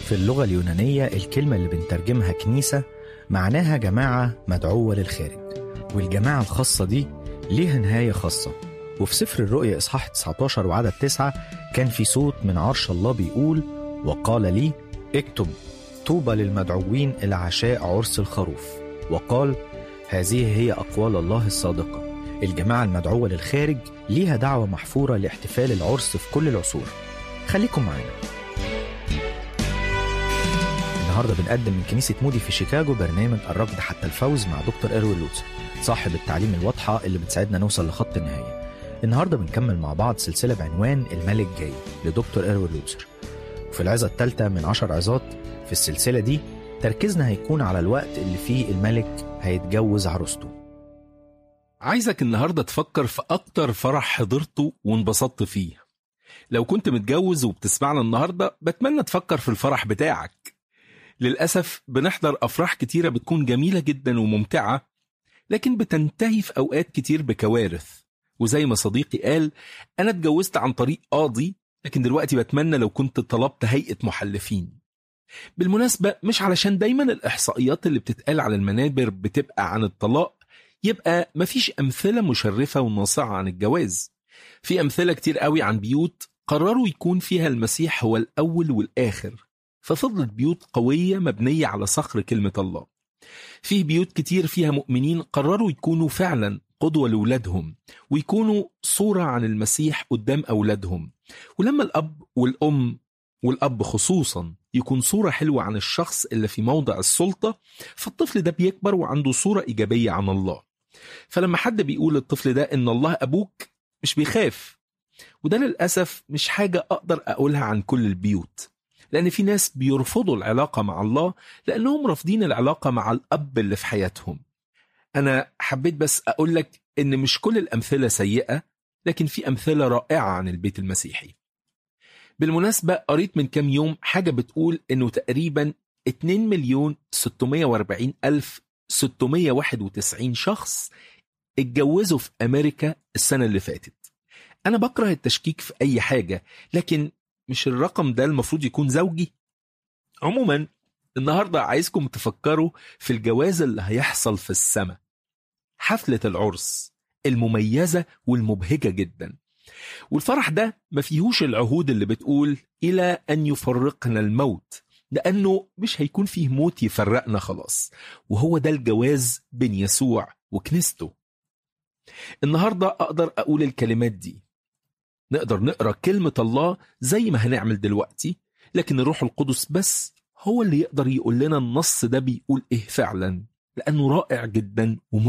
في اللغة اليونانية الكلمة اللي بنترجمها كنيسة معناها جماعة مدعوة للخارج والجماعة الخاصة دي ليها نهاية خاصة وفي سفر الرؤيا إصحاح 19 وعدد 9 كان في صوت من عرش الله بيقول وقال لي اكتب طوبى للمدعوين إلى عشاء عرس الخروف وقال هذه هي أقوال الله الصادقة الجماعة المدعوة للخارج ليها دعوة محفورة لاحتفال العرس في كل العصور خليكم معانا النهارده بنقدم من كنيسة مودي في شيكاغو برنامج الركض حتى الفوز مع دكتور إيروين لوتسر صاحب التعليم الواضحة اللي بتساعدنا نوصل لخط النهاية النهارده بنكمل مع بعض سلسلة بعنوان الملك جاي لدكتور إيروين لوتسر وفي العظة الثالثة من عشر عظات في السلسلة دي تركيزنا هيكون على الوقت اللي فيه الملك هيتجوز عروسته عايزك النهاردة تفكر في أكتر فرح حضرته وانبسطت فيه لو كنت متجوز وبتسمعنا النهاردة بتمنى تفكر في الفرح بتاعك للأسف بنحضر أفراح كتيرة بتكون جميلة جدا وممتعة لكن بتنتهي في أوقات كتير بكوارث وزي ما صديقي قال أنا اتجوزت عن طريق قاضي لكن دلوقتي بتمنى لو كنت طلبت هيئة محلفين بالمناسبة مش علشان دايما الإحصائيات اللي بتتقال على المنابر بتبقى عن الطلاق يبقى مفيش أمثلة مشرفة وناصعة عن الجواز في أمثلة كتير قوي عن بيوت قرروا يكون فيها المسيح هو الأول والآخر ففضلت بيوت قوية مبنية على صخر كلمة الله فيه بيوت كتير فيها مؤمنين قرروا يكونوا فعلا قدوة لأولادهم ويكونوا صورة عن المسيح قدام أولادهم ولما الأب والأم والأب خصوصا يكون صورة حلوة عن الشخص اللي في موضع السلطة فالطفل ده بيكبر وعنده صورة إيجابية عن الله فلما حد بيقول للطفل ده إن الله أبوك مش بيخاف وده للأسف مش حاجة أقدر أقولها عن كل البيوت لأن في ناس بيرفضوا العلاقة مع الله لأنهم رافضين العلاقة مع الأب اللي في حياتهم أنا حبيت بس أقول لك إن مش كل الأمثلة سيئة لكن في أمثلة رائعة عن البيت المسيحي بالمناسبة قريت من كام يوم حاجة بتقول إنه تقريبا 2 مليون 640 ألف 691 شخص اتجوزوا في أمريكا السنة اللي فاتت أنا بكره التشكيك في أي حاجة لكن مش الرقم ده المفروض يكون زوجي عموما النهاردة عايزكم تفكروا في الجواز اللي هيحصل في السماء حفلة العرس المميزة والمبهجة جدا والفرح ده ما فيهوش العهود اللي بتقول إلى أن يفرقنا الموت لأنه مش هيكون فيه موت يفرقنا خلاص وهو ده الجواز بين يسوع وكنيسته النهاردة أقدر أقول الكلمات دي نقدر نقرأ كلمة الله زي ما هنعمل دلوقتي لكن الروح القدس بس هو اللي يقدر يقول لنا النص ده بيقول إيه فعلا لأنه رائع جدا ومرعب